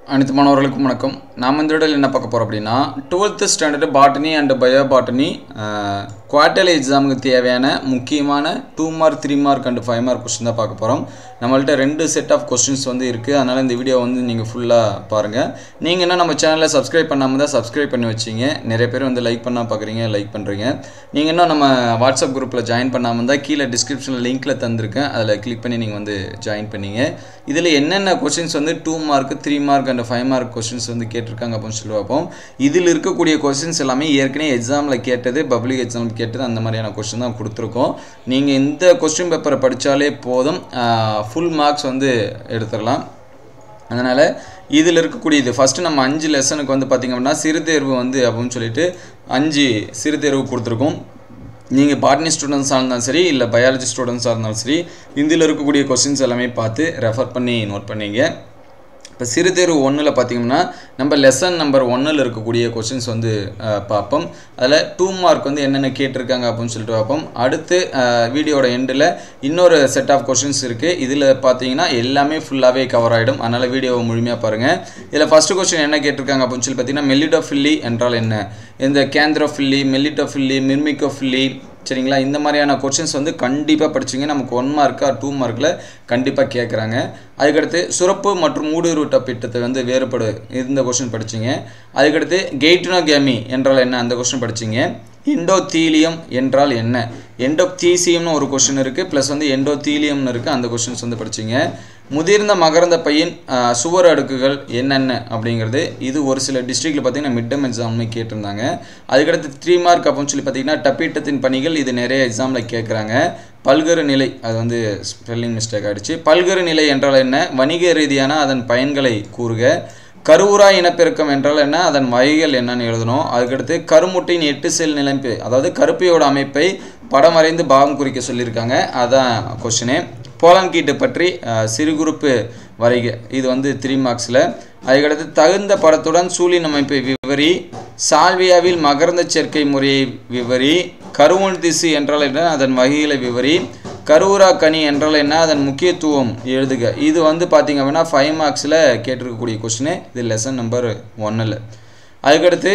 அனைத்து மாணவர்களுக்கும் வணக்கம் நாம் இந்த வீடியோவில் என்ன பார்க்க போகிறோம் அப்படின்னா twelfth standard botany and bio botany quarterly எக்ஸாமுக்கு தேவையான முக்கியமான two mark three mark and five mark question தான் பார்க்க போகிறோம் நம்மள்ட்ட ரெண்டு செட் ஆஃப் கொஸ்டின்ஸ் வந்து இருக்குது அதனால் இந்த வீடியோ வந்து நீங்கள் ஃபுல்லாக பாருங்கள் நீங்கள் என்ன நம்ம சேனலை சப்ஸ்கிரைப் பண்ணாமல் தான் சப்ஸ்கிரைப் பண்ணி வச்சிங்க நிறைய பேர் வந்து லைக் பண்ணால் பார்க்குறீங்க லைக் பண்ணுறீங்க நீங்கள் இன்னும் நம்ம வாட்ஸ்அப் குரூப்பில் ஜாயின் பண்ணாமல் தான் கீழே டிஸ்கிரிப்ஷனில் லிங்க்கில் தந்திருக்கேன் அதில் கிளிக் பண்ணி நீங்கள் வந்து ஜாயின் பண்ணீங்க இதில் என்னென்ன கொஸ்டின்ஸ் வந்து two mark three mark and five mark questions வந்து கேட்டிருக்காங்க அப்படின்னு சொல்லி பார்ப்போம் இதில் இருக்கக்கூடிய கொஸ்டின்ஸ் எல்லாமே ஏற்கனவே எக்ஸாமில் கேட்டது பப்ளிக் எக்ஸாம் கேட்டது அந்த மாதிரியான கொஸ்டின் தான் கொடுத்துருக்கோம் நீங்கள் இந்த கொஸ்டின் பேப்பரை படித்தாலே போதும் ஃபுல் மார்க்ஸ் வந்து எடுத்துடலாம் அதனால் இதில் இருக்கக்கூடிய இது ஃபஸ்ட்டு நம்ம அஞ்சு லெசனுக்கு வந்து பார்த்திங்க அப்படின்னா சிறு தேர்வு வந்து அப்படின்னு சொல்லிட்டு அஞ்சு சிறு தேர்வு கொடுத்துருக்கோம் நீங்கள் பாட்னி ஸ்டூடெண்ட்ஸாக இருந்தாலும் சரி இல்லை பயாலஜி ஸ்டூடெண்ட்ஸாக இருந்தாலும் சரி இதில் இருக்கக்கூடிய கொஸ்டின்ஸ் எல்லாமே பார்த்து ரெஃபர் பண்ணி நோட் பண்ணிங்க இப்போ சிறு தேர்வு ஒன்றில் பார்த்தீங்கன்னா நம்ம லெசன் நம்பர் ஒன்றில் இருக்கக்கூடிய கொஸ்டின்ஸ் வந்து பார்ப்போம் அதில் டூ மார்க் வந்து என்னென்ன கேட்டிருக்காங்க அப்படின்னு சொல்லிட்டு பார்ப்போம் அடுத்து வீடியோட எண்டில் இன்னொரு செட் ஆஃப் கொஸ்டின்ஸ் இருக்குது இதில் பார்த்தீங்கன்னா எல்லாமே ஃபுல்லாகவே கவர் ஆகிடும் அதனால் வீடியோவை முழுமையாக பாருங்கள் இதில் ஃபஸ்ட்டு கொஸ்டின் என்ன கேட்டிருக்காங்க அப்படின்னு சொல்லி பார்த்தீங்கன்னா மெல்லிடோஃபில்லி என்றால் என்ன இந்த கேந்திரோஃபில்லி மெல்லிட்டோஃபில்லி மிர்மிக்கோஃபில்லி சரிங்களா இந்த மாதிரியான கொஷின்ஸ் வந்து கண்டிப்பாக படிச்சிங்க நமக்கு ஒன் மார்க்காக டூ மார்க்கில் கண்டிப்பாக கேட்குறாங்க அதுக்கடுத்து சுரப்பு மற்றும் ஊடுருவட்ட பிட்டத்தை வந்து வேறுபடு இந்த கொஷின் படிச்சிங்க அதுக்கடுத்து கெய்ட்னோகேமி என்றால் என்ன அந்த கொஷின் படிச்சிங்க எண்டோத்தீலியம் என்றால் என்ன எண்டோத்தீசியம்னு ஒரு கொஷின் இருக்குது ப்ளஸ் வந்து எண்டோத்தீலியம்னு இருக்குது அந்த கொஷின்ஸ் வந்து படிச்சிங்க முதிர்ந்த மகரந்த பையன் சுவர் அடுக்குகள் என்னென்ன அப்படிங்கிறது இது ஒரு சில டிஸ்ட்ரிக்டில் பார்த்தீங்கன்னா மிட் டேம் எக்ஸாம்னு கேட்டிருந்தாங்க அதுக்கடுத்து த்ரீ மார்க் அப்படின்னு சொல்லி பார்த்தீங்கன்னா டப்பீட்டத்தின் பணிகள் இது நிறைய எக்ஸாமில் கேட்குறாங்க பல்கரு நிலை அது வந்து ஸ்பெல்லிங் மிஸ்டேக் ஆகிடுச்சு பல்கரு நிலை என்றால் என்ன வணிக ரீதியான அதன் பயன்களை கூறுக கருவுரா இனப்பெருக்கம் என்றால் என்ன அதன் வகைகள் என்னன்னு எழுதணும் அதுக்கடுத்து கருமுட்டையின் எட்டு செல் நிலைப்பு அதாவது கருப்பையோட அமைப்பை படம் வரைந்து பாகம் குறிக்க சொல்லியிருக்காங்க அதான் கொஷினு போலங்கீட்டு பற்றி சிறு குறுப்பு வரைக இது வந்து த்ரீ மார்க்ஸில் அதுக்கடுத்து தகுந்த படத்துடன் சூழின் அமைப்பை விவரி சால்வியாவில் மகரந்த சேர்க்கை முறையை விவரி கருவன் திசு என்றால் என்ன அதன் வகைகளை விவரி கருவுரா கனி என்றால் என்ன அதன் முக்கியத்துவம் எழுதுக இது வந்து பார்த்திங்க அப்படின்னா ஃபைவ் மார்க்ஸில் கேட்டிருக்கக்கூடிய கொஸ்டின் இது லெசன் நம்பர் ஒன்னில் அதுக்கடுத்து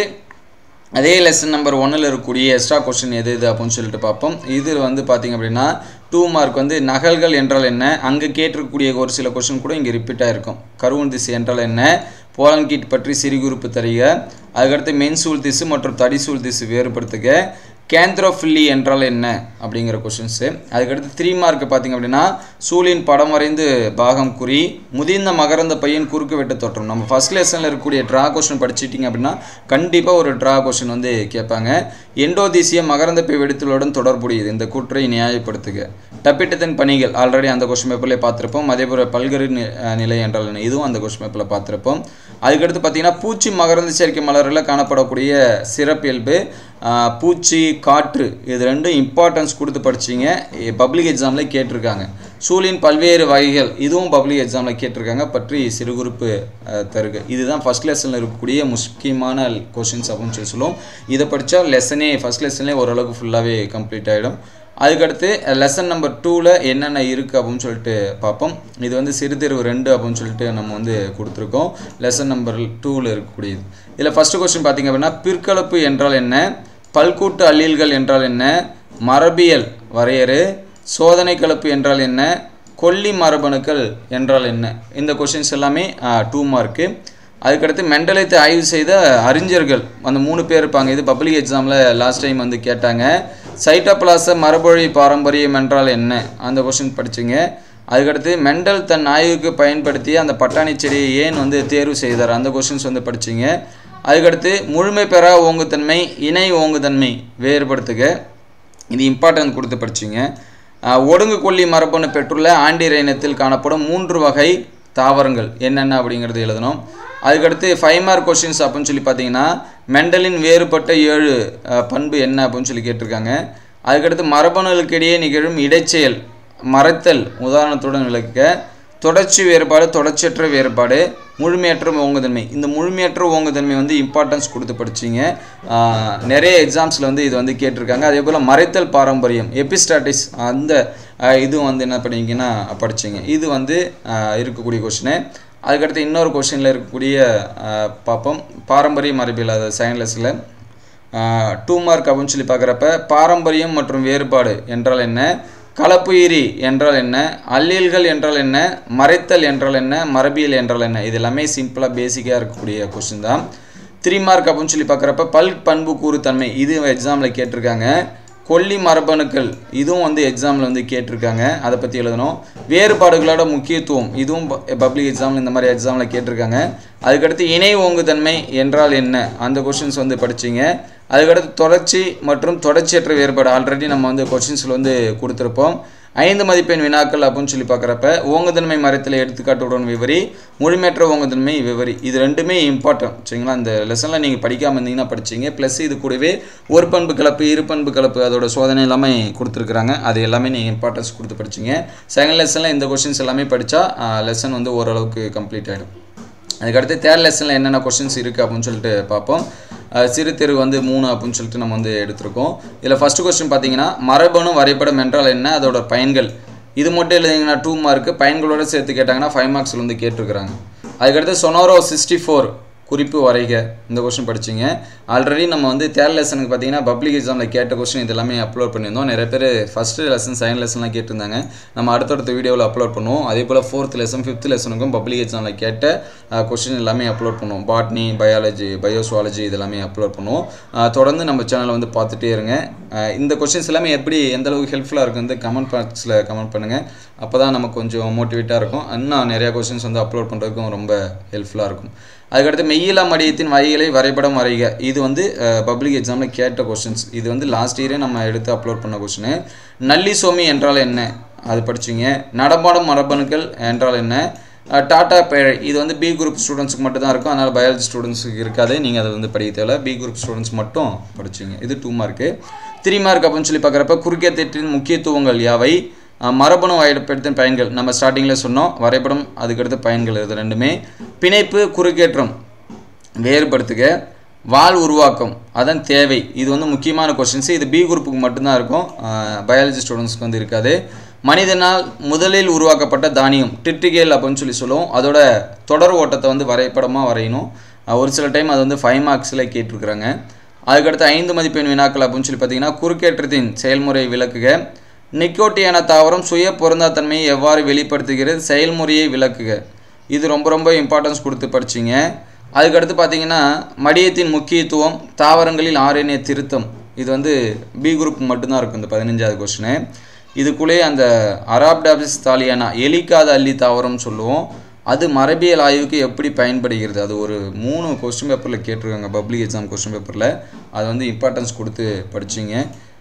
அதே லெசன் நம்பர் ஒன்னில் இருக்கக்கூடிய எக்ஸ்ட்ரா கொஸ்டின் எது இது அப்படின்னு சொல்லிட்டு பார்ப்போம் இது வந்து பார்த்திங்க அப்படின்னா டூ மார்க் வந்து நகல்கள் என்றால் என்ன அங்கே கேட்டிருக்கக்கூடிய ஒரு சில கொஸ்டின் கூட இங்கே ரிப்பீட் ஆகிருக்கும் கருவன் திசு என்றால் என்ன போலன்கீட் பற்றி சிறுகுறிப்பு தருக அதுக்கடுத்து மென்சூல் திசு மற்றும் தடிசூல் திசு வேறுபடுத்துக கேந்த்ரோஃபில்லி என்றால் என்ன அப்படிங்கிற கொஷின்ஸு அதுக்கடுத்து த்ரீ மார்க் பார்த்திங்க அப்படின்னா சூழின் படம் வரைந்து பாகம் குறி முதிர்ந்த மகரந்த பையன் குறுக்கு வெட்ட தோற்றம் நம்ம ஃபஸ்ட் லெசனில் இருக்கக்கூடிய ட்ரா கொஷின் படிச்சிட்டிங்க அப்படின்னா கண்டிப்பாக ஒரு ட்ரா கொஷின் வந்து கேட்பாங்க எண்டோதீசிய மகரந்த பை வெடித்தலுடன் தொடர்புடையது இந்த கூற்றை நியாயப்படுத்துக டப்பிட்டத்தின் பணிகள் ஆல்ரெடி அந்த கொஷின் பேப்பர்லேயே பார்த்துருப்போம் அதே போல் பல்கரு நிலை என்றால் என்ன இதுவும் அந்த கொஷின் பேப்பரில் பார்த்துருப்போம் அதுக்கடுத்து பார்த்திங்கன்னா பூச்சி மகரந்த சேர்க்கை மலரில் காணப்படக்கூடிய சிறப்பியல்பு பூச்சி காற்று இது ரெண்டும் இம்பார்ட்டன்ஸ் கொடுத்து படிச்சிங்க பப்ளிக் எக்ஸாமில் கேட்டிருக்காங்க சூழின் பல்வேறு வகைகள் இதுவும் பப்ளிக் எக்ஸாமில் கேட்டிருக்காங்க பற்றி சிறு குறுப்பு தருக இதுதான் ஃபஸ்ட் லெசனில் இருக்கக்கூடிய முக்கியமான கொஷின்ஸ் அப்படின்னு சொல்லி சொல்லுவோம் இதை படித்தா லெசனே ஃபஸ்ட் லெசன்லேயே ஓரளவுக்கு ஃபுல்லாகவே கம்ப்ளீட் ஆகிடும் அதுக்கடுத்து லெசன் நம்பர் டூவில் என்னென்ன இருக்குது அப்படின்னு சொல்லிட்டு பார்ப்போம் இது வந்து சிறுதேர்வு ரெண்டு அப்படின்னு சொல்லிட்டு நம்ம வந்து கொடுத்துருக்கோம் லெசன் நம்பர் டூவில் இருக்கக்கூடியது இதில் ஃபஸ்ட்டு கொஸ்டின் பார்த்திங்க அப்படின்னா பிற்கலப்பு என்றால் என்ன பல்கூட்டு அல்லீல்கள் என்றால் என்ன மரபியல் வரையறு சோதனை கலப்பு என்றால் என்ன கொல்லி மரபணுக்கள் என்றால் என்ன இந்த கொஷின்ஸ் எல்லாமே டூ மார்க்கு அதுக்கடுத்து மெண்டலைத்தை ஆய்வு செய்த அறிஞர்கள் அந்த மூணு பேர் இருப்பாங்க இது பப்ளிக் எக்ஸாமில் லாஸ்ட் டைம் வந்து கேட்டாங்க சைட்டோபிளாச மரபொழி பாரம்பரியம் என்றால் என்ன அந்த கொஷின் படிச்சுங்க அதுக்கடுத்து மெண்டல் தன் ஆய்வுக்கு பயன்படுத்தி அந்த பட்டாணி செடியை ஏன் வந்து தேர்வு செய்தார் அந்த கொஷின்ஸ் வந்து படிச்சிங்க அதுக்கடுத்து முழுமை பெறா ஓங்குத்தன்மை இணை ஓங்குத்தன்மை வேறுபடுத்துக இது இம்பார்ட்டன்ட் கொடுத்து படிச்சிங்க ஒடுங்கு கொல்லி மரபணு பெற்றுள்ள ஆண்டிர இனத்தில் காணப்படும் மூன்று வகை தாவரங்கள் என்னென்ன அப்படிங்கிறது எழுதணும் அதுக்கடுத்து ஃபைவ் மார்க் கொஷின்ஸ் அப்படின்னு சொல்லி பார்த்தீங்கன்னா மெண்டலின் வேறுபட்ட ஏழு பண்பு என்ன அப்படின்னு சொல்லி கேட்டிருக்காங்க அதுக்கடுத்து மரபணுகளுக்கிடையே நிகழும் இடைச்செயல் மறைத்தல் உதாரணத்துடன் விளக்க தொடர்ச்சி வேறுபாடு தொடர்ச்சியற்ற வேறுபாடு முழுமையற்ற ஓங்குதன்மை இந்த முழுமையற்ற ஓங்குதன்மை வந்து இம்பார்ட்டன்ஸ் கொடுத்து படிச்சிங்க நிறைய எக்ஸாம்ஸில் வந்து இது வந்து கேட்டிருக்காங்க அதே போல் மறைத்தல் பாரம்பரியம் எபிஸ்டாட்டிஸ் அந்த இது வந்து என்ன பண்ணிங்கன்னா படிச்சிங்க இது வந்து இருக்கக்கூடிய கொஷினு அதுக்கடுத்து இன்னொரு கொஷினில் இருக்கக்கூடிய அஹ், பார்ப்போம் பாரம்பரிய மரபியல் அது செகண்ட் லெஸ்ஸில் டூ மார்க் அப்படின்னு சொல்லி பார்க்குறப்ப பாரம்பரியம் மற்றும் வேறுபாடு என்றால் என்ன கலப்புயிரி என்றால் என்ன அல்லியல்கள் என்றால் என்ன மறைத்தல் என்றால் என்ன மரபியல் என்றால் என்ன இது எல்லாமே சிம்பிளாக பேசிக்காக இருக்கக்கூடிய கொஸ்டின் தான் த்ரீ மார்க் அப்படின்னு சொல்லி பார்க்குறப்ப பல் பண்பு கூறு தன்மை இது எக்ஸாமில் கேட்டிருக்காங்க கொல்லி மரபணுக்கள் இதுவும் வந்து எக்ஸாமில் வந்து கேட்டிருக்காங்க அதை பற்றி எழுதணும் வேறுபாடுகளோட முக்கியத்துவம் இதுவும் பப்ளிக் எக்ஸாமில் இந்த மாதிரி எக்ஸாமில் கேட்டிருக்காங்க அதுக்கடுத்து இணை ஓங்குதன்மை என்றால் என்ன அந்த கொஷின்ஸ் வந்து படிச்சிங்க அதுக்கடுத்து தொடர்ச்சி மற்றும் தொடர்ச்சியற்ற வேறுபாடு ஆல்ரெடி நம்ம வந்து கொஷின்ஸில் வந்து கொடுத்துருப்போம் ஐந்து மதிப்பெண் வினாக்கள் அப்படின்னு சொல்லி பார்க்குறப்ப ஓங்குதன்மை மரத்தில் எடுத்துக்காட்டுடன் விவரி முழுமையற்ற ஓங்குதன்மை விவரி இது ரெண்டுமே இம்பார்ட்டன்ட் சரிங்களா இந்த லெசனில் நீங்கள் படிக்காமல் இருந்தீங்கன்னா படிச்சீங்க ப்ளஸ் இது கூடவே ஒரு பண்பு கலப்பு இரு பண்பு கலப்பு அதோட சோதனை எல்லாமே கொடுத்துருக்குறாங்க அது எல்லாமே நீங்கள் இம்பார்ட்டன்ஸ் கொடுத்து படிச்சீங்க செகண்ட் லெசனில் இந்த கொஷின்ஸ் எல்லாமே படித்தா லெசன் வந்து ஓரளவுக்கு கம்ப்ளீட் ஆகிடும் அதுக்கடுத்து தேர்ட் லெசனில் என்னென்ன கொஷின்ஸ் இருக்குது அப்படின்னு சொல்லிட்டு பார்ப்போம் அஹ் சிறு தெரு வந்து மூணு அப்படின்னு சொல்லிட்டு நம்ம வந்து எடுத்திருக்கோம் இதில் ஃபஸ்ட்டு கொஸ்டின் பார்த்தீங்கன்னா மரபணு வரைபடம் என்றால் என்ன அதோட பயன்கள் இது மட்டும் எழுதிங்கன்னா டூ மார்க்கு பயன்களோட சேர்த்து கேட்டாங்கன்னா ஃபைவ் மார்க்ஸில் வந்து கேட்டிருக்கிறாங்க அதுக்கடுத்து சொனோரோ சிக்ஸ்டி ஃபோர் குறிப்பு வரைக இந்த கொஸ்டின் படிச்சிங்க ஆல்ரெடி நம்ம வந்து தேர்ட் லெசனுக்கு பார்த்தீங்கன்னா பப்ளிக் எக்ஸாமில் கேட்ட கொஸ்டின் இது எல்லாமே அப்லோட் பண்ணியிருந்தோம் நிறைய பேர் ஃபஸ்ட்டு லெசன் செகண்ட் லெசன்லாம் கேட்டிருந்தாங்க நம்ம அடுத்தடுத்த வீடியோவில் அப்லோட் பண்ணுவோம் அதே போல் ஃபோர்த் லெசன் ஃபிஃப்த் லெசனுக்கும் பப்ளிக் எக்ஸாமில் கேட்ட கொஸ்டின் எல்லாமே அப்லோட் பண்ணுவோம் பாட்னி பயாலஜி பயோசுவாலஜி இது எல்லாமே அப்லோட் பண்ணுவோம் அஹ் தொடர்ந்து நம்ம சேனலை வந்து பார்த்துட்டே இருங்க அஹ் இந்த கொஸ்டின்ஸ் எல்லாமே எப்படி எந்த அளவுக்கு ஹெல்ப்ஃபுல்லாக இருக்குது வந்து கமெண்ட் பாக்ஸில் கமெண்ட் பண்ணுங்கள் அப்போ தான் நமக்கு கொஞ்சம் மோட்டிவேட்டாக இருக்கும் இன்னும் நிறையா கொஸ்டின்ஸ் வந்து அப்லோட் பண்ணுறதுக்கும் ரொம்ப ஹெல்ப்ஃபுல்லாக இருக்கும் அதுக்கடுத்து மெய்யிலா மடியத்தின் வகைகளை வரைபடம் வரைக இது வந்து பப்ளிக் எக்ஸாமில் கேட்ட கொஸ்டின்ஸ் இது வந்து லாஸ்ட் இயரே நம்ம எடுத்து அப்லோட் பண்ண கொஸ்டின் நல்லி சோமி என்றால் என்ன அது படிச்சிங்க நடமாடும் மரபணுக்கள் என்றால் என்ன அஹ் டாடா பேழை இது வந்து பி குரூப் ஸ்டூடெண்ட்ஸுக்கு மட்டும் தான் இருக்கும் அதனால் பயாலஜி ஸ்டூடெண்ட்ஸுக்கு இருக்காது நீங்கள் அதை வந்து படிக்க தேவை பி குரூப் ஸ்டூடெண்ட்ஸ் மட்டும் படிச்சிங்க இது டூ மார்க்கு த்ரீ மார்க் அப்படின்னு சொல்லி பார்க்குறப்ப குறுக்கிய தேற்றின் முக்கியத்துவங்கள் யாவை அஹ் மரபணு வரைபடத்தின் பயன்கள் நம்ம ஸ்டார்டிங்கில் சொன்னோம் வரைபடம் அதுக்கடுத்து பயன்கள் இது ரெண்டுமே பிணைப்பு குறுக்கேற்றம் வேறுபடுத்துக வால் உருவாக்கம் அதன் தேவை இது வந்து முக்கியமான கொஸ்டின்ஸ் இது பி குரூப்புக்கு மட்டும்தான் இருக்கும் பயாலஜி ஸ்டூடெண்ட்ஸ்க்கு வந்து இருக்காது மனிதனால் முதலில் உருவாக்கப்பட்ட தானியம் டிட்ரிகேல் அப்படின்னு சொல்லி சொல்லுவோம் அதோட தொடர் ஓட்டத்தை வந்து வரைபடமாக வரையணும் அஹ் ஒரு சில டைம் அது வந்து ஃபைவ் மார்க்ஸில் கேட்டிருக்கிறாங்க அதுக்கடுத்து ஐந்து மதிப்பெண் வினாக்கள் அப்படின்னு சொல்லி பார்த்தீங்கன்னா குறுக்கேற்றத்தின் செயல்முறை விளக்குக நிக்கோட்டியான தாவரம் சுய பொருந்தாத்தன்மையை எவ்வாறு வெளிப்படுத்துகிறது செயல்முறையை விளக்குக இது ரொம்ப ரொம்ப இம்பார்ட்டன்ஸ் கொடுத்து படிச்சிங்க அதுக்கடுத்து பார்த்தீங்கன்னா மடியத்தின் முக்கியத்துவம் தாவரங்களில் ஆர்என்ஏ திருத்தம் இது வந்து பி குரூப் மட்டும்தான் இருக்கும் இந்த பதினஞ்சாவது கொஸ்டினு இதுக்குள்ளேயே அந்த அராப்டாபிஸ் தாலியானா எலிக்காத அள்ளி தாவரம்னு சொல்லுவோம் அது மரபியல் ஆய்வுக்கு எப்படி பயன்படுகிறது அது ஒரு மூணு கொஸ்டின் பேப்பரில் கேட்டிருக்காங்க பப்ளிக் எக்ஸாம் கொஸ்டின் பேப்பரில் அது வந்து இம்பார்ட்டன்ஸ் கொடுத்து படிச்சிங்க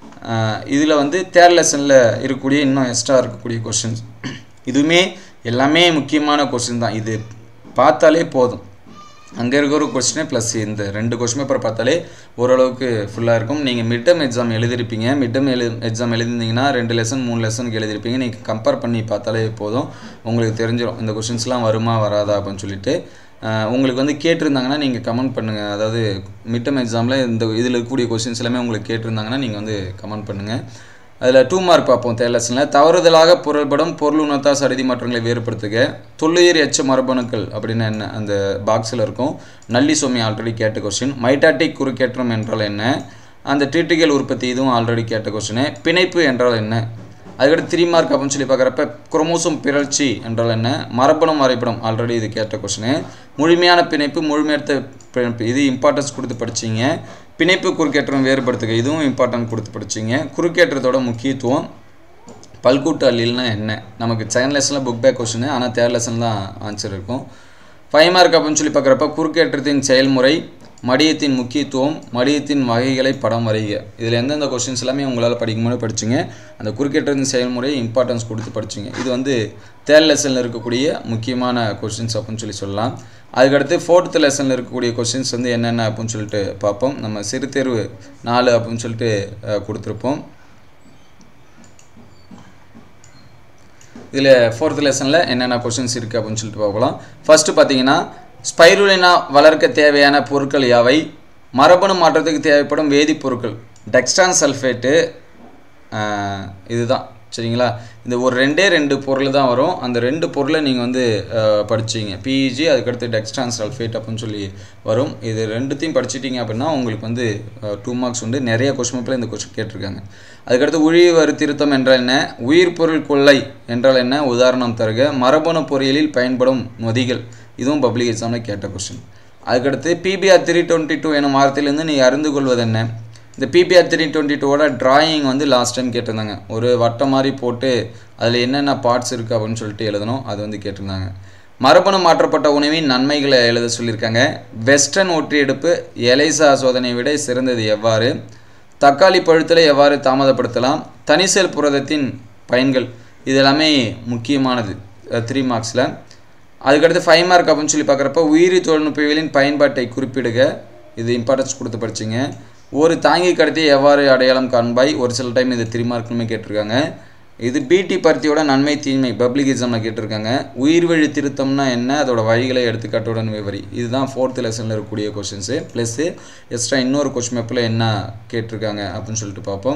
இதில் வந்து தேர்ட் லெசனில் இருக்கக்கூடிய இன்னும் எக்ஸ்ட்ரா இருக்கக்கூடிய கொஷின்ஸ் இதுவுமே எல்லாமே முக்கியமான கொஸ்டின் தான் இது பார்த்தாலே போதும் அங்கே இருக்கிற ஒரு கொஸ்டினே ப்ளஸ் இந்த ரெண்டு கொஸ்டின் பேப்பர் பார்த்தாலே ஓரளவுக்கு ஃபுல்லாக இருக்கும் நீங்கள் மிட் டேர்ம் எக்ஸாம் எழுதிருப்பீங்க மிட் டேர்ம் எழு எக்ஸாம் எழுதிருந்தீங்கன்னா ரெண்டு லெசன் மூணு லெசனுக்கு எழுதிருப்பீங்க நீங்கள் கம்பேர் பண்ணி பார்த்தாலே போதும் உங்களுக்கு தெரிஞ்சிடும் இந்த கொஷின்ஸ்லாம் வருமா வராதா அப்படின்னு சொல்லிட்டு அஹ் உங்களுக்கு வந்து கேட்டிருந்தாங்கன்னா நீங்கள் கமெண்ட் பண்ணுங்கள் அதாவது மிட் டேர்ம் எக்ஸாமில் இந்த இதில் இருக்கக்கூடிய கொஷின்ஸ் எல்லாமே உங்களுக்கு கேட்டிருந்தாங்கன்னா நீங்கள் வந்து கமெண்ட் பண்ணுங்கள் அதில் டூ மார்க் பார்ப்போம் தேர்லெசனில் தவறுதலாக பொருள்படும் பொருள் உணர்த்தா சடுதி மாற்றங்களை வேறுபடுத்துக தொல்லுயிர் எச்ச மரபணுக்கள் அப்படின்னு என்ன அந்த பாக்ஸில் இருக்கும் நல்லி சோமி ஆல்ரெடி கேட்ட கொஸ்டின் மைட்டாட்டிக் குறுக்கேற்றம் என்றால் என்ன அந்த ட்ரீட்டிகல் உற்பத்தி இதுவும் ஆல்ரெடி கேட்ட கொஸ்டின் பிணைப்பு என்றால் என்ன அதுக்கடுத்து த்ரீ மார்க் அப்படின்னு சொல்லி பார்க்குறப்ப குரோமோசோம் பிறழ்ச்சி என்றால் என்ன மரபணு வரைபடம் ஆல்ரெடி இது கேட்ட கொஸ்டின் முழுமையான பிணைப்பு முழுமையற்ற பிணைப்பு இது இம்பார்ட்டன்ஸ் கொடுத்து படிச்சீங்க பிணைப்பு குறுக்கேற்றம் வேறுபடுத்துக இதுவும் இம்பார்ட்டன்ட் கொடுத்து படிச்சீங்க குறுக்கேற்றத்தோட முக்கியத்துவம் பல்கூட்டு அல்லில்னா என்ன நமக்கு செகண்ட் லெசனில் புக் பேக் கொஸ்டின் ஆனால் தேர்ட் லெசன் தான் ஆன்சர் இருக்கும் ஃபைவ் மார்க் அப்படின்னு சொல்லி பார்க்குறப்ப குறுக்கேற்றத்தின் செயல்முறை மடியத்தின் முக்கியத்துவம் மடியத்தின் வகைகளை படம் வரைக இதில் எந்தெந்த கொஸ்டின்ஸ் எல்லாமே உங்களால் படிக்கும்போது படிச்சிங்க அந்த குறுக்கேற்றத்தின் செயல்முறையை இம்பார்ட்டன்ஸ் கொடுத்து படிச்சிங்க இது வந்து தேர்ட் லெசனில் இருக்கக்கூடிய முக்கியமான கொஸ்டின்ஸ் அப்படின்னு சொல்லி சொல்லலாம் அதுக்கடுத்து ஃபோர்த் லெசனில் இருக்கக்கூடிய கொஸ்டின்ஸ் வந்து என்னென்ன அப்படின்னு சொல்லிட்டு பார்ப்போம் நம்ம சிறு தேர்வு நாலு அப்படின்னு சொல்லிட்டு அஹ், கொடுத்துருப்போம் இதில் ஃபோர்த் லெசனில் என்னென்ன கொஷின்ஸ் இருக்குது அப்படின்னு சொல்லிட்டு பார்க்கலாம் ஃபஸ்ட்டு பார்த்தீங்கன்னா ஸ்பைருலினா வளர்க்க தேவையான பொருட்கள் யாவை மரபணு மாற்றத்துக்கு தேவைப்படும் வேதிப்பொருட்கள் டெக்ஸ்டான் சல்ஃபேட்டு இதுதான் சரிங்களா இந்த ஒரு ரெண்டே ரெண்டு பொருள் தான் வரும் அந்த ரெண்டு பொருளை நீங்கள் வந்து அஹ், படிச்சீங்க பிஇஜி அதுக்கடுத்து டெக்ஸ்ட்ரான் சல்ஃபேட் அப்படின்னு சொல்லி வரும் இது ரெண்டுத்தையும் படிச்சிட்டிங்க அப்படின்னா உங்களுக்கு வந்து டூ மார்க்ஸ் உண்டு நிறைய கொஸ்டின் பேப்பரில் இந்த கொஸ்டின் கேட்டிருக்காங்க அதுக்கடுத்து உழிவரு திருத்தம் என்றால் என்ன உயிர் பொருள் கொள்ளை என்றால் என்ன உதாரணம் தருக மரபணு பொறியியலில் பயன்படும் நொதிகள் இதுவும் பப்ளிக் எக்ஸாமில் கேட்ட கொஸ்டின் அதுக்கடுத்து பிபிஆர் த்ரீ டுவெண்ட்டி டூ எனும் வார்த்தையிலேருந்து நீ அறிந்து கொள்வது என்ன இந்த பிபிஆர் த்ரீ டுவெண்ட்டி டூவோட டிராயிங் வந்து லாஸ்ட் டைம் கேட்டிருந்தாங்க ஒரு வட்டம் மாதிரி போட்டு அதில் என்னென்ன பார்ட்ஸ் இருக்குது அப்படின்னு சொல்லிட்டு எழுதணும் அது வந்து கேட்டிருந்தாங்க மரபணு மாற்றப்பட்ட உணவின் நன்மைகளை எழுத சொல்லியிருக்காங்க வெஸ்டர்ன் ஒற்றியெடுப்பு எலைசா சோதனையை விட சிறந்தது எவ்வாறு தக்காளி பழுத்தலை எவ்வாறு தாமதப்படுத்தலாம் தனிசெல் புரதத்தின் பயன்கள் இது எல்லாமே முக்கியமானது த்ரீ மார்க்ஸில் அதுக்கடுத்து ஃபைவ் மார்க் அப்படின்னு சொல்லி பார்க்குறப்ப உயிரி தொழில்நுட்பவியலின் பயன்பாட்டை குறிப்பிடுக இது இம்பார்ட்டன்ஸ் கொடுத்து படிச்சிங்க ஒரு தாங்கி கடத்தியை எவ்வாறு அடையாளம் காண்பாய் ஒரு சில டைம் இது த்ரீ மார்க்னுமே கேட்டிருக்காங்க இது பிடி பருத்தியோட நன்மை தீன்மை பப்ளிக் எக்ஸாமில் கேட்டிருக்காங்க உயிர் வழி திருத்தம்னா என்ன அதோட வழிகளை எடுத்துக்காட்டுடன் விவரி இதுதான் ஃபோர்த் லெசனில் இருக்கக்கூடிய கொஷின்ஸு ப்ளஸ்ஸு எக்ஸ்ட்ரா இன்னொரு கொஸ்டின் பேப்பரில் என்ன கேட்டிருக்காங்க அப்படின்னு சொல்லிட்டு பார்ப்போம்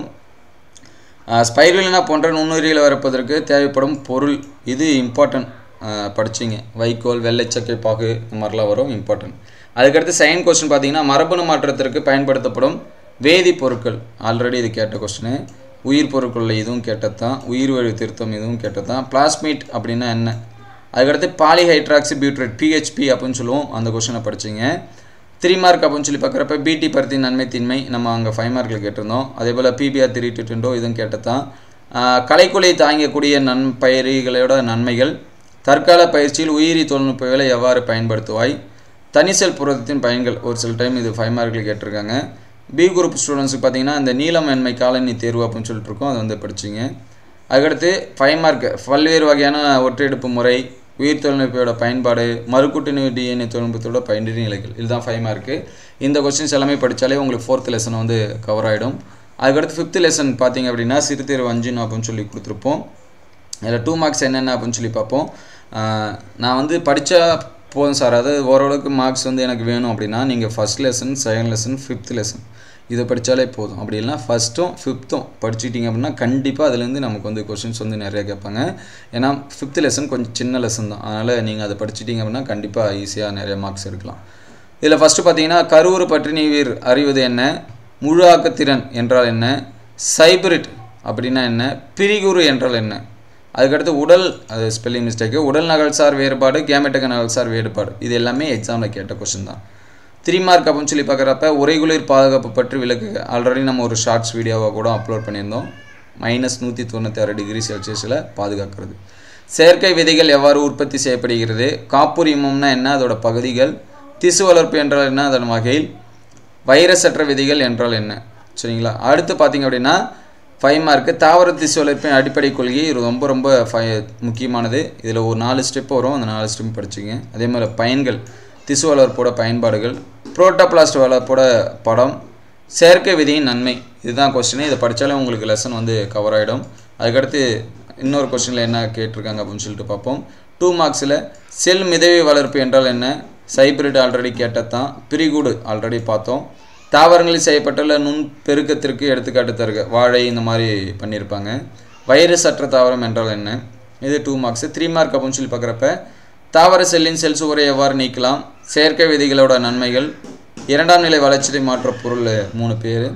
ஸ்பைருலினா போன்ற நுண்ணுயிரிகளை வரப்பதற்கு தேவைப்படும் பொருள் இது இம்பார்ட்டன்ட் படிச்சிங்க வைக்கோல் வெள்ளைச்சக்கை பாகு இந்த மாதிரிலாம் வரும் இம்பார்ட்டன்ட் அதுக்கடுத்து செகண்ட் கொஸ்டின் பார்த்தீங்கன்னா மரபணு மாற்றத்திற்கு பயன்படுத்தப்படும் வேதிப்பொருட்கள் ஆல்ரெடி இது கேட்ட கொஸ்டின் உயிர் பொருட்களில் இதுவும் கேட்டது தான் உயிர் வழி திருத்தம் இதுவும் கேட்டது தான் பிளாஸ்மீட் அப்படின்னா என்ன அதுக்கடுத்து பாலிஹைட்ராக்சி பியூட்ரேட் பிஹெச்பி அப்படின்னு சொல்லுவோம் அந்த கொஸ்டினை படிச்சிங்க த்ரீ மார்க் அப்படின்னு சொல்லி பார்க்குறப்ப பிடி பருத்தி நன்மை தின்மை நம்ம அங்கே ஃபைவ் மார்க்கில் கேட்டிருந்தோம் அதே போல் பிபிஆர் த்ரீ டூ டெண்டோ இதுவும் கேட்டதான் கலைக்குலை தாங்கக்கூடிய நன் பயிர்களோட நன்மைகள் தற்கால பயிற்சியில் உயிரி தொழில்நுட்பங்களை எவ்வாறு பயன்படுத்துவாய் தனிசெல் புரதத்தின் பயன்கள் ஒரு சில டைம் இது ஃபைவ் மார்க்கில் கேட்டிருக்காங்க பி குரூப் ஸ்டூடெண்ட்ஸுக்கு பார்த்தீங்கன்னா இந்த நீலம் வெண்மை காலனி தேர்வு அப்படின்னு சொல்லிட்டு இருக்கோம் அதை வந்து படிச்சிங்க அதுக்கடுத்து ஃபைவ் மார்க் பல்வேறு வகையான ஒற்றையெடுப்பு முறை உயிர் தொழில்நுட்பத்தோட பயன்பாடு மறுக்கூட்டணி டிஎன்ஏ தொழில்நுட்பத்தோட பயனின் நிலைகள் இதுதான் ஃபைவ் மார்க்கு இந்த கொஸ்டின்ஸ் எல்லாமே படித்தாலே உங்களுக்கு ஃபோர்த் லெசன் வந்து கவர் ஆகிடும் அதுக்கடுத்து ஃபிஃப்த் லெசன் பார்த்தீங்க அப்படின்னா சிறுதேர்வு அஞ்சுன்னு அப்படின்னு சொல்லி கொடுத்துருப்போம் இதில் டூ மார்க்ஸ் என்னென்ன அப்படின்னு சொல்லி பார்ப்போம் ஆஹ் நான் வந்து படித்தா போதும் சார் அதாவது ஓரளவுக்கு மார்க்ஸ் வந்து எனக்கு வேணும் அப்படின்னா நீங்கள் first lesson second lesson fifth lesson இதை படித்தாலே போதும் அப்படி இல்லைனா ஃபஸ்ட்டும் ஃபிஃப்த்தும் படிச்சிட்டிங்க அப்படின்னா கண்டிப்பாக அதுலேருந்து நமக்கு வந்து கொஷின்ஸ் வந்து நிறைய கேட்பாங்க ஏன்னா ஃபிஃப்த் லெசன் கொஞ்சம் சின்ன லெசன் தான் அதனால் நீங்கள் அதை படிச்சிட்டிங்க அப்படின்னா கண்டிப்பாக ஈஸியாக நிறைய மார்க்ஸ் எடுக்கலாம் இதில் ஃபஸ்ட்டு பார்த்தீங்கன்னா கருவுறு பற்றி நீர் அறிவது என்ன முழு ஆக்கத்திறன் என்றால் என்ன சைபிரிட் அப்படின்னா என்ன பிரிகுறு என்றால் என்ன அதுக்கடுத்து உடல் அது ஸ்பெல்லிங் மிஸ்டேக்கு உடல் நகல்சார் வேறுபாடு கேமெட்டக நகல்சார் வேறுபாடு இது எல்லாமே எக்ஸாமில் கேட்ட கொஷின் தான் த்ரீ மார்க் அப்படின்னு சொல்லி பார்க்குறப்ப உரைகுளிர் பாதுகாப்பு பற்றி விளக்குக ஆல்ரெடி நம்ம ஒரு ஷார்ட்ஸ் வீடியோவை கூட அப்லோட் பண்ணியிருந்தோம் மைனஸ் நூற்றி தொண்ணூற்றி டிகிரி செல்சியஸில் பாதுகாக்கிறது செயற்கை விதைகள் எவ்வாறு உற்பத்தி செய்யப்படுகிறது காப்புரிமம்னா என்ன அதோட பகுதிகள் திசு வளர்ப்பு என்றால் என்ன அதன் வகையில் வைரஸ் அற்ற விதிகள் என்றால் என்ன சரிங்களா அடுத்து பார்த்தீங்க அப்படின்னா ஃபைவ் மார்க்கு தாவர திசு வளர்ப்பின் அடிப்படை கொள்கை இது ரொம்ப ரொம்ப ஃபை முக்கியமானது இதில் ஒரு நாலு ஸ்டெப் வரும் அந்த நாலு ஸ்டெப் படிச்சுங்க அதே மாதிரி பயன்கள் திசு வளர்ப்போட பயன்பாடுகள் புரோட்டோபிளாஸ்ட் வளர்ப்போட படம் செயற்கை விதியின் நன்மை இதுதான் கொஸ்டின் இதை படித்தாலே உங்களுக்கு லெசன் வந்து கவர் ஆகிடும் அதுக்கடுத்து இன்னொரு கொஸ்டினில் என்ன கேட்டிருக்காங்க அப்படின்னு சொல்லிட்டு பார்ப்போம் டூ மார்க்ஸில் செல் மிதவை வளர்ப்பு என்றால் என்ன சைபிரிட் ஆல்ரெடி கேட்டது தான் பிரிகூடு ஆல்ரெடி பார்த்தோம் தாவரங்களில் செய்யப்பட்டுள்ள நுண் பெருக்கத்திற்கு எடுத்துக்காட்டு தருக வாழை இந்த மாதிரி பண்ணியிருப்பாங்க வைரஸ் அற்ற தாவரம் என்றால் என்ன இது டூ மார்க்ஸ் த்ரீ மார்க் அப்படின்னு சொல்லி பார்க்குறப்ப தாவர செல்லின் செல் சுவரை எவ்வாறு நீக்கலாம் செயற்கை விதிகளோட நன்மைகள் இரண்டாம் நிலை வளர்ச்சிதை மாற்ற பொருள் மூணு பேர்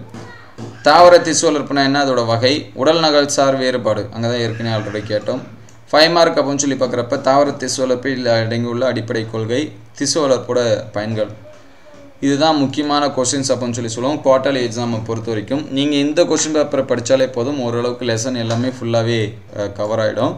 தாவர திசு வளர்ப்புனா என்ன அதோட வகை உடல் நகல் சார் வேறுபாடு அங்கே தான் ஏற்கனவே ஆல்ரெடி கேட்டோம் ஃபைவ் மார்க் அப்படின்னு சொல்லி பார்க்குறப்ப தாவர திசு வளர்ப்பில் அடங்கியுள்ள அடிப்படை கொள்கை திசு வளர்ப்போட பயன்கள் இதுதான் முக்கியமான கொஷின்ஸ் அப்படின்னு சொல்லி சொல்லுவோம் குவார்டர்லி எக்ஸாமை பொறுத்த வரைக்கும் நீங்கள் இந்த கொஷின் பேப்பரை படித்தாலே போதும் ஓரளவுக்கு லெசன் எல்லாமே ஃபுல்லாகவே கவர் ஆகிடும்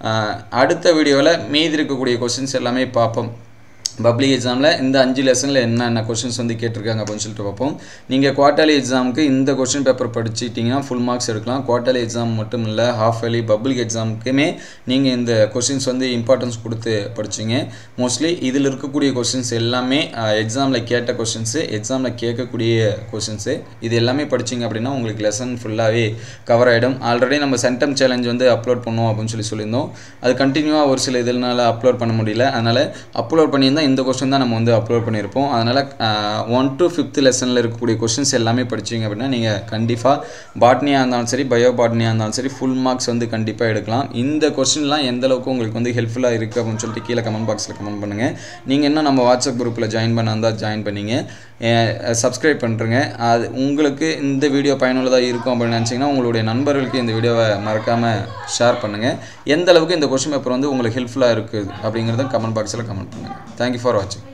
அடுத்த வீடியோவில் மீதி இருக்கக்கூடிய கொஷின்ஸ் எல்லாமே பார்ப்போம் பப்ளிக் எக்ஸாமில் இந்த அஞ்சு லெசனில் என்னென்ன கொஷின்ஸ் வந்து கேட்டிருக்காங்க அப்படின்னு சொல்லிட்டு பார்ப்போம் நீங்கள் குவார்டர்லி எக்ஸாமுக்கு இந்த கொஷின் பேப்பர் படிச்சிட்டிங்கன்னா ஃபுல் மார்க்ஸ் எடுக்கலாம் குவார்டர்லி எக்ஸாம் மட்டும் இல்லை ஹாஃப் இயர்லி பப்ளிக் எக்ஸாமுக்குமே நீங்கள் இந்த கொஷின்ஸ் வந்து இம்பார்ட்டன்ஸ் கொடுத்து படிச்சிங்க மோஸ்ட்லி இதில் இருக்கக்கூடிய கொஷின்ஸ் எல்லாமே எக்ஸாமில் கேட்ட கொஷின்ஸு எக்ஸாமில் கேட்கக்கூடிய கொஷின்ஸு இது எல்லாமே படிச்சிங்க அப்படின்னா உங்களுக்கு லெசன் ஃபுல்லாகவே கவர் ஆகிடும் ஆல்ரெடி நம்ம சென்டம் சேலஞ்ச் வந்து அப்லோட் பண்ணுவோம் அப்படின்னு சொல்லி சொல்லியிருந்தோம் அது கண்டினியூவாக ஒரு சில இதனால அப்லோட் பண்ண முடியல அதனால் அப்லோட் பண்ணியிருந்தால் தான் இந்த கொஸ்டின் தான் நம்ம வந்து அப்லோட் பண்ணியிருப்போம் அதனால் ஒன் டு ஃபிஃப்த் லெசனில் இருக்கக்கூடிய கொஷின்ஸ் எல்லாமே படிச்சீங்க அப்படின்னா நீங்கள் கண்டிப்பாக பாட்னியாக இருந்தாலும் சரி பயோ பாட்னியாக இருந்தாலும் சரி ஃபுல் மார்க்ஸ் வந்து கண்டிப்பாக எடுக்கலாம் இந்த கொஸ்டின்லாம் எந்த அளவுக்கு உங்களுக்கு வந்து ஹெல்ப்ஃபுல்லாக இருக்குது அப்படின்னு சொல்லிட்டு கீழே கமெண்ட் பாக்ஸில் கமெண்ட் பண்ணுங்கள் நீங்கள் இன்னும் நம்ம வாட்ஸ்அப் குரூப்பில் ஜாயின் பண்ண இருந்தால் ஜாயின் பண்ணிங்க சப்ஸ்கிரைப் பண்ணுறங்க அது உங்களுக்கு இந்த வீடியோ பயனுள்ளதாக இருக்கும் அப்படின்னு நினச்சிங்கன்னா உங்களுடைய நண்பர்களுக்கு இந்த வீடியோவை மறக்காமல் ஷேர் பண்ணுங்கள் எந்த அளவுக்கு இந்த கொஸ்டின் பேப்பர் வந்து உங்களுக்கு ஹெல்ப்ஃபுல்லாக இருக்குது அப்படிங்கிறத கமெண்ட் பாக்ஸில் கமெண்ட் பண்ணுங்கள் தேங்க்யூ ஃபார் வாட்சிங்